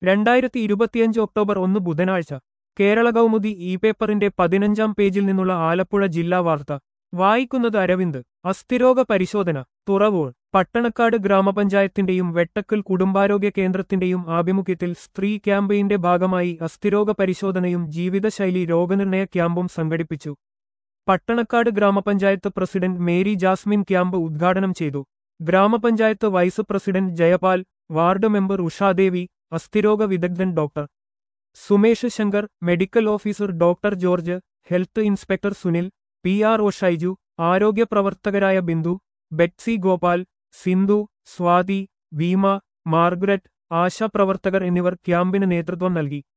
രണ്ടായിരത്തി ഇരുപത്തിയഞ്ച് ഒക്ടോബർ ഒന്ന് ബുധനാഴ്ച കേരള കൗമുദി ഇ പേപ്പറിന്റെ പതിനഞ്ചാം പേജിൽ നിന്നുള്ള ആലപ്പുഴ ജില്ലാ വാർത്ത വായിക്കുന്നത് അരവിന്ദ് അസ്ഥിരോഗ പരിശോധന തുറവൂർ പട്ടണക്കാട് ഗ്രാമപഞ്ചായത്തിന്റെയും വെട്ടക്കൽ കുടുംബാരോഗ്യ കേന്ദ്രത്തിന്റെയും ആഭിമുഖ്യത്തിൽ സ്ത്രീ ക്യാമ്പയിന്റെ ഭാഗമായി അസ്ഥിരോഗ പരിശോധനയും ജീവിതശൈലി രോഗനിർണയ ക്യാമ്പും സംഘടിപ്പിച്ചു പട്ടണക്കാട് ഗ്രാമപഞ്ചായത്ത് പ്രസിഡന്റ് മേരി ജാസ്മിൻ ക്യാമ്പ് ഉദ്ഘാടനം ചെയ്തു ഗ്രാമപഞ്ചായത്ത് vice president Jayapal ward member Ushadevi അസ്ഥിരോഗ വിദഗ്ധൻ doctor Sumesh Shankar medical officer doctor George health inspector Sunil P R O Shyju ആരോഗ്യ പ്രവർത്തകരായ ബിന്ദു ബെറ്റ്സി ഗോപാൽ സിന്ധു സ്വാതി ഭീമ മാർഗരറ്റ് ആശാപ്രവർത്തകർ എന്നിവർ ക്യാമ്പിന് നേതൃത്വം നൽകി